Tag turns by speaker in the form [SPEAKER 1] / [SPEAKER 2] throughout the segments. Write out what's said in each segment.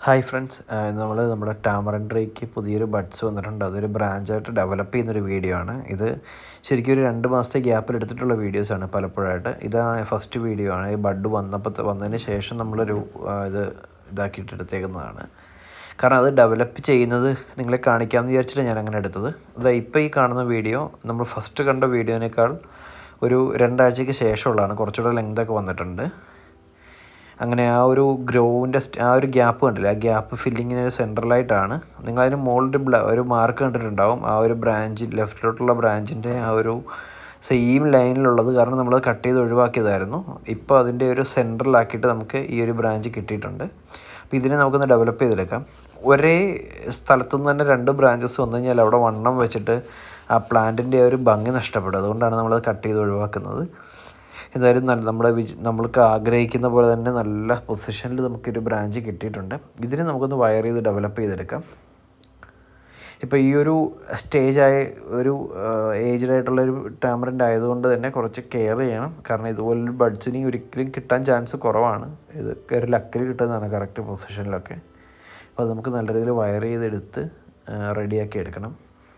[SPEAKER 1] hi friends നമ്മൾ നമ്മുടെ ടാമറൻട്രേക്ക് പുതിയൊരു ബഡ്സ് വന്നിട്ടുണ്ട് അതൊരു ബ്രാഞ്ചായിട്ട് ഡെവലപ്പ് ചെയ്യുന്നൊരു വീഡിയോ ആണ് ഇത് ശരിക്കും ഒരു രണ്ട് മാസത്തെ ഗ്യാപ്പിൽ എടുത്തിട്ടുള്ള വീഡിയോസാണ് പലപ്പോഴായിട്ട് ഇത് ഫസ്റ്റ് വീഡിയോ ആണ് ഈ ബഡ് വന്നപ്പോൾ വന്നതിന് ശേഷം നമ്മളൊരു ആ, ഇത് ഇതാക്കിയിട്ട് എടുത്തേക്കുന്നതാണ് കാരണം അത് ഡെവലപ്പ് ചെയ്യുന്നത് നിങ്ങളെ കാണിക്കാമെന്ന് വിചാരിച്ചിട്ട് ഞാൻ അങ്ങനെ എടുത്തത് അത് ഇപ്പോൾ ഈ കാണുന്ന വീഡിയോ നമ്മൾ ഫസ്റ്റ് കണ്ട വീഡിയോനേക്കാൾ ഒരു രണ്ടാഴ്ചയ്ക്ക് ശേഷമുള്ളതാണ് കുറച്ചുകൂടെ ലെങ്തൊക്കെ വന്നിട്ടുണ്ട് അങ്ങനെ ആ ഒരു ഗ്രോവിൻ്റെ ആ ഒരു ഗ്യാപ്പ് കണ്ടില്ല ആ ഗ്യാപ്പ് ഫില്ലിങ്ങിന് സെൻട്രലായിട്ടാണ് നിങ്ങളതിന് മുകളിൽ ബ്ല ഒരു മാർക്ക് കണ്ടിട്ടുണ്ടാവും ആ ഒരു ബ്രാഞ്ച് ലെഫ്റ്റിലോട്ടുള്ള ബ്രാഞ്ചിൻ്റെ ആ ഒരു സെയിം ലൈനിലുള്ളത് കാരണം നമ്മളത് കട്ട് ചെയ്ത് ഒഴിവാക്കിയതായിരുന്നു ഇപ്പോൾ അതിൻ്റെ ഒരു സെൻട്രലാക്കിയിട്ട് നമുക്ക് ഈ ഒരു ബ്രാഞ്ച് കിട്ടിയിട്ടുണ്ട് അപ്പോൾ ഇതിനെ നമുക്കൊന്ന് ഡെവലപ്പ് ചെയ്തെടുക്കാം ഒരേ സ്ഥലത്തുനിന്ന് തന്നെ രണ്ട് ബ്രാഞ്ചസ് വന്നു കഴിഞ്ഞാൽ അവിടെ വണ്ണം വെച്ചിട്ട് ആ പ്ലാന്റിൻ്റെ ഒരു ഭംഗി നഷ്ടപ്പെടും അതുകൊണ്ടാണ് നമ്മളത് കട്ട് ചെയ്ത് ഒഴിവാക്കുന്നത് എന്തായാലും നല്ല നമ്മുടെ വിജ നമ്മൾക്ക് ആഗ്രഹിക്കുന്ന പോലെ തന്നെ നല്ല പൊസിഷനിൽ നമുക്കൊരു ബ്രാഞ്ച് കിട്ടിയിട്ടുണ്ട് ഇതിനെ നമുക്കൊന്ന് വയർ ചെയ്ത് ഡെവലപ്പ് ചെയ്തെടുക്കാം ഇപ്പോൾ ഈ ഒരു സ്റ്റേജായ ഒരു ഏജ്ഡ് ആയിട്ടുള്ളൊരു ടാമറൻ്റ് ആയതുകൊണ്ട് തന്നെ കുറച്ച് കെയർ ചെയ്യണം കാരണം ഇതുപോലൊരു ബഡ്സിന് ഒരിക്കലും കിട്ടാൻ ചാൻസ് കുറവാണ് ഇത് ഒരു ലക്കിൽ കിട്ടുന്നതാണ് കറക്റ്റ് പൊസിഷനിലൊക്കെ അപ്പോൾ അത് നമുക്ക് നല്ല രീതിയിൽ വയർ ചെയ്തെടുത്ത് റെഡിയാക്കി എടുക്കണം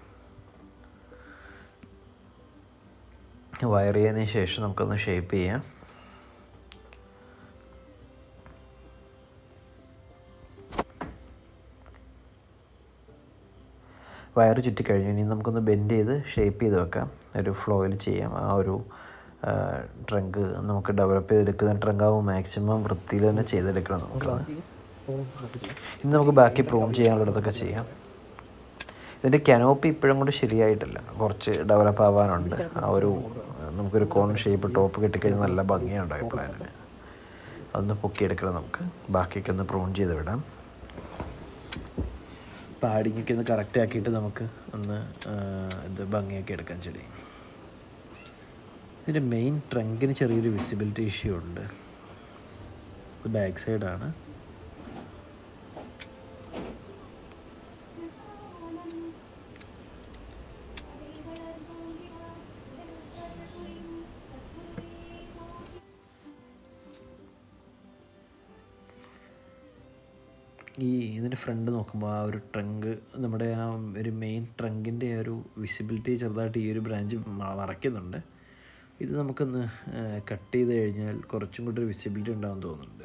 [SPEAKER 1] വയർ ചെയ്തതിന് ശേഷം നമുക്കൊന്ന് ഷേപ്പ് ചെയ്യാം വയർ ചുറ്റിക്കഴിഞ്ഞു ഇനി നമുക്കൊന്ന് ബെൻഡ് ചെയ്ത് ഷേപ്പ് ചെയ്ത് വെക്കാം ഒരു ഫ്ലോയിൽ ചെയ്യാം ആ ഒരു ട്രങ്ക് നമുക്ക് ഡെവലപ്പ് ചെയ്തെടുക്കുന്ന ട്രങ്ക് ആവും മാക്സിമം വൃത്തിയിൽ തന്നെ ചെയ്തെടുക്കണം നമുക്കത് ഇനി നമുക്ക് ബാക്കി പ്രൂവ് ചെയ്യാനുള്ളിടത്തൊക്കെ ചെയ്യാം ഇതിൻ്റെ കനോപ്പി ഇപ്പോഴും കൂടി ശരിയായിട്ടില്ല കുറച്ച് ഡെവലപ്പ് ആവാനുണ്ട് ആ ഒരു നമുക്കൊരു കോൺ ഷേപ്പ് ടോപ്പ് കിട്ടിക്കഴിഞ്ഞാൽ നല്ല ഭംഗിയുണ്ടായി പ്ലാനിന് അതൊന്ന് പൊക്കിയെടുക്കണം നമുക്ക് ബാക്കിയൊക്കെ ഒന്ന് പ്രൂൺ ചെയ്ത് വിടാം പാഡിങ്ങൊക്കെ ഒന്ന് കറക്റ്റ് ആക്കിയിട്ട് നമുക്ക് ഒന്ന് ആ, ഇത് ഭംഗിയാക്കി എടുക്കാം ചെടി ഇതിൻ്റെ മെയിൻ ട്രങ്കിന് ചെറിയൊരു വിസിബിലിറ്റി ഇഷ്യൂ ഉണ്ട് ഇത് ബാക്ക് സൈഡാണ് ഈ ഇതിൻ്റെ ഫ്രണ്ട് നോക്കുമ്പോൾ ആ ഒരു ട്രങ്ക് നമ്മുടെ ആ ഒരു മെയിൻ ട്രങ്കിൻ്റെ ആ ഒരു വിസിബിലിറ്റി ചെറുതായിട്ട് ഈ ഒരു ബ്രാഞ്ച് മറയ്ക്കുന്നുണ്ട് ഇത് നമുക്കൊന്ന് കട്ട് ചെയ്ത് കഴിഞ്ഞാൽ കുറച്ചും കൂടി ഒരു വിസിബിലിറ്റി ഉണ്ടാകും തോന്നുന്നുണ്ട്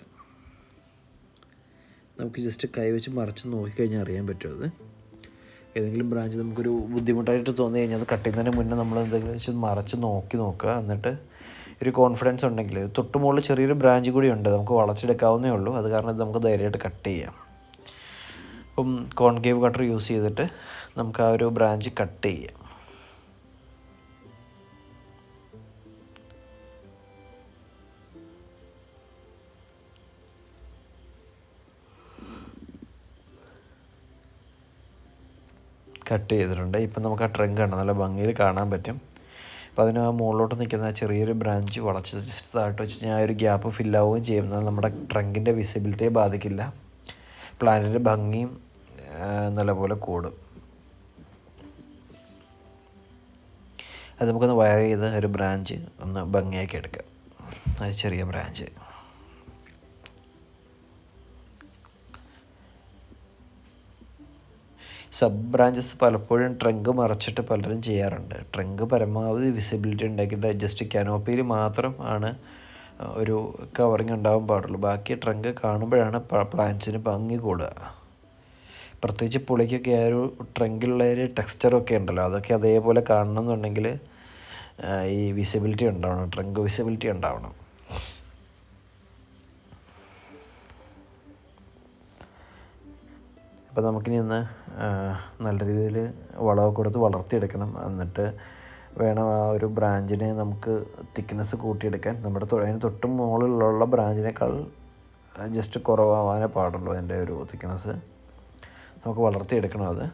[SPEAKER 1] നമുക്ക് ജസ്റ്റ് കൈ വെച്ച് മറച്ച് നോക്കിക്കഴിഞ്ഞാൽ അറിയാൻ പറ്റും അത് ഏതെങ്കിലും ബ്രാഞ്ച് നമുക്കൊരു ബുദ്ധിമുട്ടായിട്ട് തോന്നി കഴിഞ്ഞാൽ അത് കട്ട് ചെയ്യുന്നതിന് മുന്നേ നമ്മൾ എന്തെങ്കിലും വെച്ച് മറച്ച് നോക്കി നോക്കുക എന്നിട്ട് ഒരു കോൺഫിഡൻസ് ഉണ്ടെങ്കിൽ തൊട്ട് മുകളിൽ ചെറിയൊരു ബ്രാഞ്ച് കൂടി ഉണ്ട് നമുക്ക് വളച്ചെടുക്കാവുന്നേ ഉള്ളൂ അത് കാരണം ഇത് നമുക്ക് ധൈര്യമായിട്ട് കട്ട് ചെയ്യാം അപ്പം കോൺകേവ് കട്ടർ യൂസ് ചെയ്തിട്ട് നമുക്ക് ആ ഒരു ബ്രാഞ്ച് കട്ട് ചെയ്യാം കട്ട് ചെയ്തിട്ടുണ്ട് ഇപ്പം നമുക്ക് ആ ട്രങ്ക് ആണ് നല്ല ഭംഗിയിൽ കാണാൻ പറ്റും അപ്പോൾ അതിന് ആ മുകളിലോട്ട് നിൽക്കുന്ന ആ ചെറിയൊരു ബ്രാഞ്ച് വളച്ച് ജസ്റ്റ് താഴോട്ട് വെച്ച് കഴിഞ്ഞാൽ ആ ഒരു ഗ്യാപ്പ് ഫില്ലാവുകയും ചെയ്യും എന്നാൽ നമ്മുടെ ട്രങ്കിൻ്റെ വിസിബിലിറ്റിയെ ബാധിക്കില്ല പ്ലാന്റിൻ്റെ ഭംഗിയും ആ, നല്ലപോലെ കൂടും അത് നമുക്കൊന്ന് വയർ ചെയ്ത് ഒരു ബ്രാഞ്ച് ഒന്ന് ഭംഗിയാക്കി എടുക്കാം അത് ചെറിയ ബ്രാഞ്ച് സബ് ബ്രാഞ്ചസ് പലപ്പോഴും ട്രങ്ക് മറച്ചിട്ട് പലരും ചെയ്യാറുണ്ട് ട്രങ്ക് പരമാവധി വിസിബിലിറ്റി ഉണ്ടാക്കിയിട്ട് ജസ്റ്റ് കനോപ്പിയിൽ മാത്രം ആണ് ഒരു കവറിങ് ഉണ്ടാവാൻ പാടുള്ളൂ ബാക്കി ട്രങ്ക് കാണുമ്പോഴാണ് പ്ലാന്റ്സിന് ഭംഗി കൂടുക പ്രത്യേകിച്ച് പുളിക്കൊക്കെ ആ ഒരു ട്രങ്കിലുള്ള ഒരു ടെക്സ്ചറൊക്കെ ഉണ്ടല്ലോ അതൊക്കെ അതേപോലെ കാണണം എന്നുണ്ടെങ്കിൽ ഈ വിസിബിലിറ്റി ഉണ്ടാവണം ട്രങ്ക് വിസിബിലിറ്റി ഉണ്ടാവണം അപ്പോൾ നമുക്കിനി ഒന്ന് ആ, നല്ല രീതിയിൽ വളമൊക്കെ കൊടുത്ത് വളർത്തിയെടുക്കണം എന്നിട്ട് വേണം ആ ഒരു ബ്രാഞ്ചിനെ നമുക്ക് തിക്നെസ് കൂട്ടിയെടുക്കാൻ നമ്മുടെ തൊ- അതിന് തൊട്ട് മുകളിലുള്ള ബ്രാഞ്ചിനേക്കാൾ ജസ്റ്റ് കുറവാവാനേ പാടുള്ളൂ അതിൻ്റെ ഒരു തിക്നെസ് നമുക്ക് വളർത്തിയെടുക്കണം അത്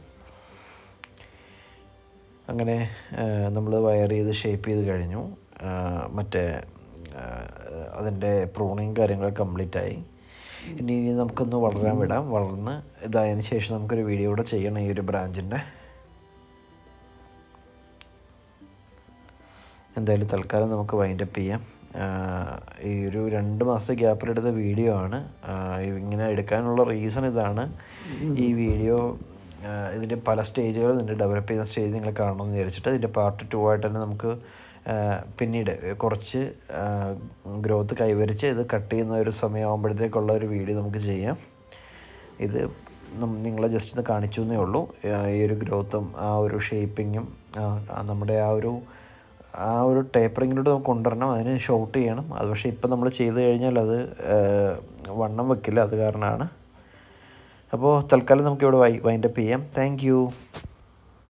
[SPEAKER 1] അങ്ങനെ നമ്മൾ വയർ ചെയ്ത് ഷേപ്പ് ചെയ്ത് കഴിഞ്ഞു ആ, മറ്റേ ആ, അതിൻ്റെ പ്രൂണിങ് കാര്യങ്ങളൊക്കെ കംപ്ലീറ്റ് ആയി ഇനി ഇനി നമുക്കൊന്ന് വളരാൻ വിടാം വളർന്ന് ഇതായതിനു ശേഷം നമുക്കൊരു വീഡിയോ കൂടെ ചെയ്യണം ഈ ഒരു ബ്രാഞ്ചിൻ്റെ എന്തായാലും തൽക്കാലം നമുക്ക് വൈൻഡപ്പ് ചെയ്യാം ഈ ഒരു രണ്ട് മാസത്തെ ഗ്യാപ്പിലെടുത്ത വീഡിയോ ആണ് ഇങ്ങനെ എടുക്കാനുള്ള റീസൺ ഇതാണ് ഈ വീഡിയോ ഇതിൻ്റെ പല സ്റ്റേജുകൾ ഇതിൻ്റെ ഡെവലപ്പ് ചെയ്യുന്ന സ്റ്റേജ് നിങ്ങൾ കാണണമെന്ന് വിചാരിച്ചിട്ട് ഇതിൻ്റെ പാർട്ട് ടു ആയിട്ട് തന്നെ നമുക്ക് പിന്നീട് കുറച്ച് ഗ്രോത്ത് കൈവരിച്ച് ഇത് കട്ട് ചെയ്യുന്ന ഒരു സമയമാകുമ്പോഴത്തേക്കുള്ള ഒരു വീഡിയോ നമുക്ക് ചെയ്യാം ഇത് നിങ്ങളെ ജസ്റ്റ് ഒന്ന് കാണിച്ചു എന്നേ ഉള്ളൂ ഈ ഒരു ഗ്രോത്തും ആ ഒരു ഷേപ്പിങ്ങും നമ്മുടെ ആ ഒരു ആ ഒരു ടേപ്പറിങ്ങിലൂടെ നമുക്ക് കൊണ്ടുവരണം അതിന് ഷോട്ട് ചെയ്യണം അത് പക്ഷേ ഇപ്പം നമ്മൾ ചെയ്ത് കഴിഞ്ഞാൽ അത് വണ്ണം വെക്കില്ല അത് കാരണമാണ് അപ്പോൾ തൽക്കാലം നമുക്കിവിടെ വൈ വൈൻഡപ്പ് ചെയ്യാം താങ്ക്